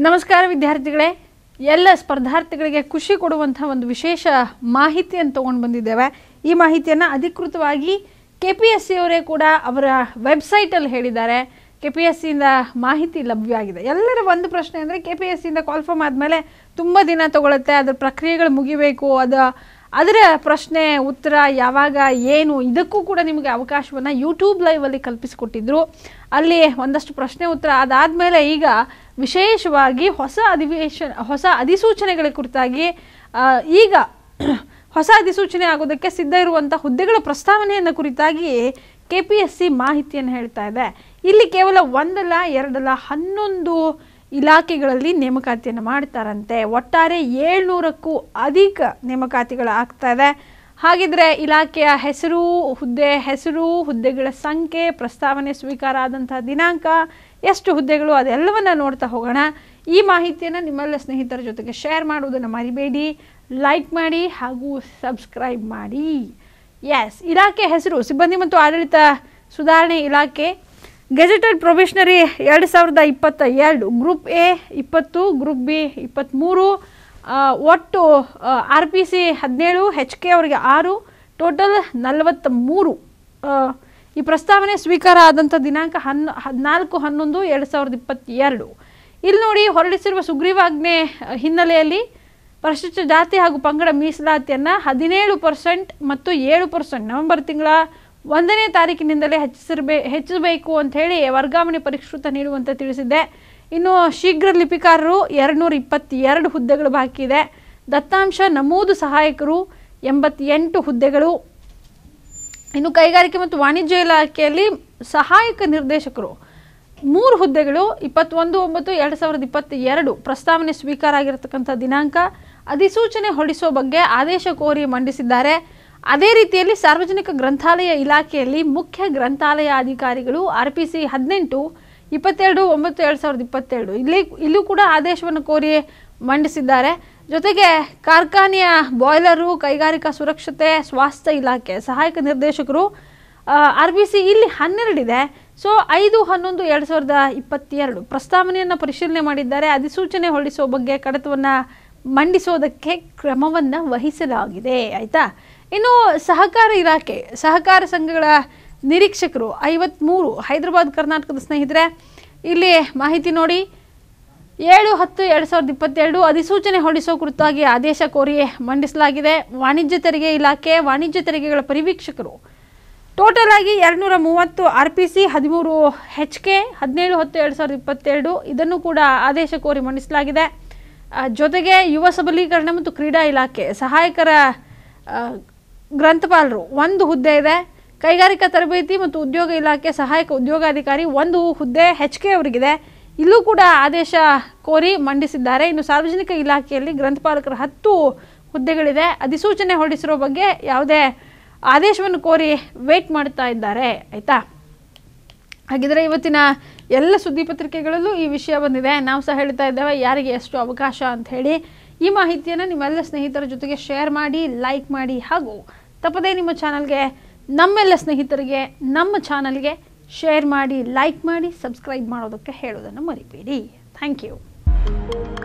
ನಮಸ್ಕಾರ ವಿದ್ಯಾರ್ಥಿಗಳೇ ಎಲ್ಲ ಸ್ಪರ್ಧಾರ್ಥಿಗಳಿಗೆ ಖುಷಿ ಕೊಡುವಂಥ ಒಂದು ವಿಶೇಷ ಮಾಹಿತಿಯನ್ನು ತೊಗೊಂಡು ಬಂದಿದ್ದೇವೆ ಈ ಮಾಹಿತಿಯನ್ನು ಅಧಿಕೃತವಾಗಿ ಕೆ ಪಿ ಎಸ್ ಸಿ ಅವರೇ ಕೂಡ ಅವರ ವೆಬ್ಸೈಟಲ್ಲಿ ಹೇಳಿದ್ದಾರೆ ಕೆ ಪಿ ಎಸ್ ಸಿಯಿಂದ ಮಾಹಿತಿ ಲಭ್ಯವಾಗಿದೆ ಎಲ್ಲರ ಒಂದು ಪ್ರಶ್ನೆ ಅಂದರೆ ಕೆ ಪಿ ಎಸ್ ಸಿಯಿಂದ ಕಾಲ್ಫಾರ್ಮ್ ಆದಮೇಲೆ ತುಂಬ ದಿನ ತಗೊಳುತ್ತೆ ಅದರ ಪ್ರಕ್ರಿಯೆಗಳು ಮುಗಿಬೇಕು ಅದು ಅದರ ಪ್ರಶ್ನೆ ಉತ್ತರ ಯಾವಾಗ ಏನು ಇದಕ್ಕೂ ಕೂಡ ನಿಮಗೆ ಅವಕಾಶವನ್ನು ಯೂಟ್ಯೂಬ್ ಲೈವಲ್ಲಿ ಕಲ್ಪಿಸಿಕೊಟ್ಟಿದ್ರು ಅಲ್ಲಿ ಒಂದಷ್ಟು ಪ್ರಶ್ನೆ ಉತ್ತರ ಅದಾದಮೇಲೆ ಈಗ ವಿಶೇಷವಾಗಿ ಹೊಸ ಅಧಿವೇಶನ ಹೊಸ ಅಧಿಸೂಚನೆಗಳ ಕುರಿತಾಗಿ ಆ, ಈಗ ಹೊಸ ಅಧಿಸೂಚನೆ ಆಗೋದಕ್ಕೆ ಸಿದ್ಧ ಇರುವಂಥ ಹುದ್ದೆಗಳ ಪ್ರಸ್ತಾವನೆಯನ್ನು ಕುರಿತಾಗಿ ಕೆ ಪಿ ಎಸ್ ಸಿ ಮಾಹಿತಿಯನ್ನು ಹೇಳ್ತಾ ಇದೆ ಇಲ್ಲಿ ಕೇವಲ ಒಂದಲ್ಲ ಎರಡಲ್ಲ ಹನ್ನೊಂದು ಇಲಾಖೆಗಳಲ್ಲಿ ನೇಮಕಾತಿಯನ್ನು ಮಾಡ್ತಾರಂತೆ ಒಟ್ಟಾರೆ ಏಳ್ನೂರಕ್ಕೂ ಅಧಿಕ ನೇಮಕಾತಿಗಳು ಆಗ್ತಾ ಇದೆ ಹಾಗಿದ್ರೆ ಇಲಾಖೆಯ ಹೆಸರು ಹುದ್ದೆ ಹೆಸರು ಹುದ್ದೆಗಳ ಸಂಖ್ಯೆ ಪ್ರಸ್ತಾವನೆ ಸ್ವೀಕಾರ ಆದಂತಹ ದಿನಾಂಕ ಎಷ್ಟು ಹುದ್ದೆಗಳು ಅದೆಲ್ಲವನ್ನ ನೋಡ್ತಾ ಹೋಗೋಣ ಈ ಮಾಹಿತಿಯನ್ನು ನಿಮ್ಮೆಲ್ಲ ಸ್ನೇಹಿತರ ಜೊತೆಗೆ ಶೇರ್ ಮಾಡುವುದನ್ನು ಮರಿಬೇಡಿ ಲೈಕ್ ಮಾಡಿ ಹಾಗೂ ಸಬ್ಸ್ಕ್ರೈಬ್ ಮಾಡಿ ಎಸ್ ಇಲಾಖೆ ಹೆಸರು ಸಿಬ್ಬಂದಿ ಮತ್ತು ಆಡಳಿತ ಸುಧಾರಣೆ ಇಲಾಖೆ ಗೆಜೆಟೆಡ್ ಪ್ರೊಬೇಷನರಿ ಎರಡು ಸಾವಿರದ ಇಪ್ಪತ್ತ ಎರಡು ಗ್ರೂಪ್ ಎ ಇಪ್ಪತ್ತು ಗ್ರೂಪ್ ಬಿ ಇಪ್ಪತ್ತ್ಮೂರು ಆ, ಒಟ್ಟು ಆರ್ ಪಿ ಸಿ ಹದಿನೇಳು ಹೆಚ್ ಕೆ ಅವರಿಗೆ ಆರು ಟೋಟಲ್ ನಲವತ್ತ ಮೂರು ಈ ಪ್ರಸ್ತಾವನೆ ಸ್ವೀಕಾರ ಆದಂಥ ದಿನಾಂಕ ಹನ್ ಹದಿನಾಲ್ಕು ಹನ್ನೊಂದು ಎರಡು ಸಾವಿರದ ಇಪ್ಪತ್ತೆರಡು ಇಲ್ಲಿ ನೋಡಿ ಹೊರಡಿಸಿರುವ ಸುಗ್ರೀವಾಜ್ಞೆ ಆ, ಹಿನ್ನೆಲೆಯಲ್ಲಿ ಪರಿಶಿಷ್ಟ ಜಾತಿ ಹಾಗೂ ಪಂಗಡ ಮೀಸಲಾತಿಯನ್ನು ಹದಿನೇಳು ಪರ್ಸೆಂಟ್ ಮತ್ತು ಏಳು ಪರ್ಸೆಂಟ್ ನವೆಂಬರ್ ತಿಂಗಳ ಒಂದನೇ ತಾರೀಕಿನಿಂದಲೇ ಹೆಚ್ಚಿಸಿರಬೇ ಹೆಚ್ಚಿಸಬೇಕು ಅಂತ ಹೇಳಿ ವರ್ಗಾವಣೆ ಪರಿಷ್ಕೃತ ನೀಡುವಂತೆ ತಿಳಿಸಿದೆ ಇನ್ನು ಶೀಘ್ರ ಲಿಪಿಕಾರರು ಎರಡುನೂರ ಇಪ್ಪತ್ತೆರಡು ಹುದ್ದೆಗಳು ಬಾಕಿ ಇದೆ ದತ್ತಾಂಶ ನಮೂದು ಸಹಾಯಕರು ಎಂಬತ್ತೆಂಟು ಹುದ್ದೆಗಳು ಇನ್ನು ಕೈಗಾರಿಕೆ ಮತ್ತು ವಾಣಿಜ್ಯ ಇಲಾಖೆಯಲ್ಲಿ ಸಹಾಯಕ ನಿರ್ದೇಶಕರು ಮೂರು ಹುದ್ದೆಗಳು ಇಪ್ಪತ್ತೊಂದು ಒಂಬತ್ತು ಎರಡು ಸಾವಿರದ ಇಪ್ಪತ್ತ ಎರಡು ಪ್ರಸ್ತಾವನೆ ಸ್ವೀಕಾರ ಆಗಿರತಕ್ಕಂಥ ದಿನಾಂಕ ಅಧಿಸೂಚನೆ ಹೊರಡಿಸುವ ಬಗ್ಗೆ ಆದೇಶ ಕೋರಿ ಮಂಡಿಸಿದ್ದಾರೆ ಅದೇ ರೀತಿಯಲ್ಲಿ ಸಾರ್ವಜನಿಕ ಗ್ರಂಥಾಲಯ ಇಲಾಖೆಯಲ್ಲಿ ಮುಖ್ಯ ಗ್ರಂಥಾಲಯ ಅಧಿಕಾರಿಗಳು ಆರ್ ಪಿ ಸಿ ಹದಿನೆಂಟು ಇಪ್ಪತ್ತೆರಡು ಒಂಬತ್ತು ಎರಡು ಸಾವಿರದ ಇಪ್ಪತ್ತೆರಡು ಇಲ್ಲಿ ಇಲ್ಲೂ ಕೂಡ ಆದೇಶವನ್ನು ಕೋರಿ ಮಂಡಿಸಿದ್ದಾರೆ ಜೊತೆಗೆ ಕಾರ್ಖಾನೆಯ ಬಾಯ್ಲರು ಕೈಗಾರಿಕಾ ಸುರಕ್ಷತೆ ಸ್ವಾಸ್ಥ್ಯ ಇಲಾಖೆ ಸಹಾಯಕ ನಿರ್ದೇಶಕರು ಆರ್ ಬಿ ಸಿ ಇಲ್ಲಿ ಹನ್ನೆರಡಿದೆ ಸೊ ಐದು ಹನ್ನೊಂದು ಎರಡು ಸಾವಿರದ ಇಪ್ಪತ್ತೆರಡು ಪ್ರಸ್ತಾವನೆಯನ್ನು ಪರಿಶೀಲನೆ ಮಾಡಿದ್ದಾರೆ ಅಧಿಸೂಚನೆ ಹೊರಡಿಸುವ ಬಗ್ಗೆ ಕಡತವನ್ನು ಮಂಡಿಸೋದಕ್ಕೆ ಕ್ರಮವನ್ನು ವಹಿಸಲಾಗಿದೆ ಆಯಿತಾ ಇನ್ನು ಸಹಕಾರ ಇಲಾಖೆ ಸಹಕಾರ ಸಂಘಗಳ ನಿರೀಕ್ಷಕರು ಐವತ್ತ್ಮೂರು ಹೈದರಾಬಾದ್ ಕರ್ನಾಟಕದ ಸ್ನೇಹಿತರೆ ಇಲ್ಲಿ ಮಾಹಿತಿ ನೋಡಿ ಏಳು ಹತ್ತು ಎರಡು ಸಾವಿರದ ಇಪ್ಪತ್ತೆರಡು ಅಧಿಸೂಚನೆ ಹೊರಡಿಸೋ ಕುರಿತಾಗಿ ಆದೇಶ ಕೋರಿ ಮಂಡಿಸಲಾಗಿದೆ ವಾಣಿಜ್ಯ ತೆರಿಗೆ ಇಲಾಖೆ ವಾಣಿಜ್ಯ ತೆರಿಗೆಗಳ ಪರಿವೀಕ್ಷಕರು ಟೋಟಲ್ ಆಗಿ ಎರಡುನೂರ ಮೂವತ್ತು ಆರ್ ಪಿ ಸಿ ಹದಿಮೂರು ಹೆಚ್ ಕೆ ಹದಿನೇಳು ಹತ್ತು ಎರಡು ಸಾವಿರದ ಇಪ್ಪತ್ತೆರಡು ಇದನ್ನು ಕೂಡ ಆದೇಶ ಕೋರಿ ಮಂಡಿಸಲಾಗಿದೆ ಆ, ಜೊತೆಗೆ ಯುವ ಸಬಲೀಕರಣ ಮತ್ತು ಕ್ರೀಡಾ ಇಲಾಖೆ ಸಹಾಯಕರ ಆ, ಗ್ರಂಥಪಾಲರು ಒಂದು ಹುದ್ದೆ ಇದೆ ಕೈಗಾರಿಕಾ ತರಬೇತಿ ಮತ್ತು ಉದ್ಯೋಗ ಇಲಾಖೆ ಸಹಾಯಕ ಉದ್ಯೋಗಾಧಿಕಾರಿ ಒಂದು ಹುದ್ದೆ ಹೆಚ್ ಕೆ ಅವರಿಗಿದೆ ಇಲ್ಲೂ ಕೂಡ ಆದೇಶ ಕೋರಿ ಮಂಡಿಸಿದ್ದಾರೆ ಇನ್ನು ಸಾರ್ವಜನಿಕ ಇಲಾಖೆಯಲ್ಲಿ ಗ್ರಂಥಪಾಲಕರ ಹತ್ತು ಹುದ್ದೆಗಳಿದೆ ಅಧಿಸೂಚನೆ ಹೊರಡಿಸಿರೋ ಬಗ್ಗೆ ಯಾವುದೇ ಆದೇಶವನ್ನು ಕೋರಿ ವೇಟ್ ಮಾಡ್ತಾ ಇದ್ದಾರೆ ಆಯಿತಾ ಹಾಗಿದ್ರೆ ಇವತ್ತಿನ ಎಲ್ಲ ಸುದ್ದಿ ಪತ್ರಿಕೆಗಳಲ್ಲೂ ಈ ವಿಷಯ ಬಂದಿದೆ ನಾವು ಸಹ ಹೇಳ್ತಾ ಇದ್ದೇವೆ ಯಾರಿಗೆ ಎಷ್ಟು ಅವಕಾಶ ಅಂತ ಹೇಳಿ ಈ ಮಾಹಿತಿಯನ್ನು ನಿಮ್ಮೆಲ್ಲ ಸ್ನೇಹಿತರ ಜೊತೆಗೆ ಶೇರ್ ಮಾಡಿ ಲೈಕ್ ಮಾಡಿ ಹಾಗೂ ತಪ್ಪದೇ ನಿಮ್ಮ ಚಾನಲ್ಗೆ ನಮ್ಮೆಲ್ಲ ಸ್ನೇಹಿತರಿಗೆ ನಮ್ಮ ಚಾನಲ್ಗೆ ಶೇರ್ ಮಾಡಿ ಲೈಕ್ ಮಾಡಿ ಸಬ್ಸ್ಕ್ರೈಬ್ ಮಾಡೋದಕ್ಕೆ ಹೇಳೋದನ್ನು ಮರಿಬೇಡಿ ಥ್ಯಾಂಕ್ ಯು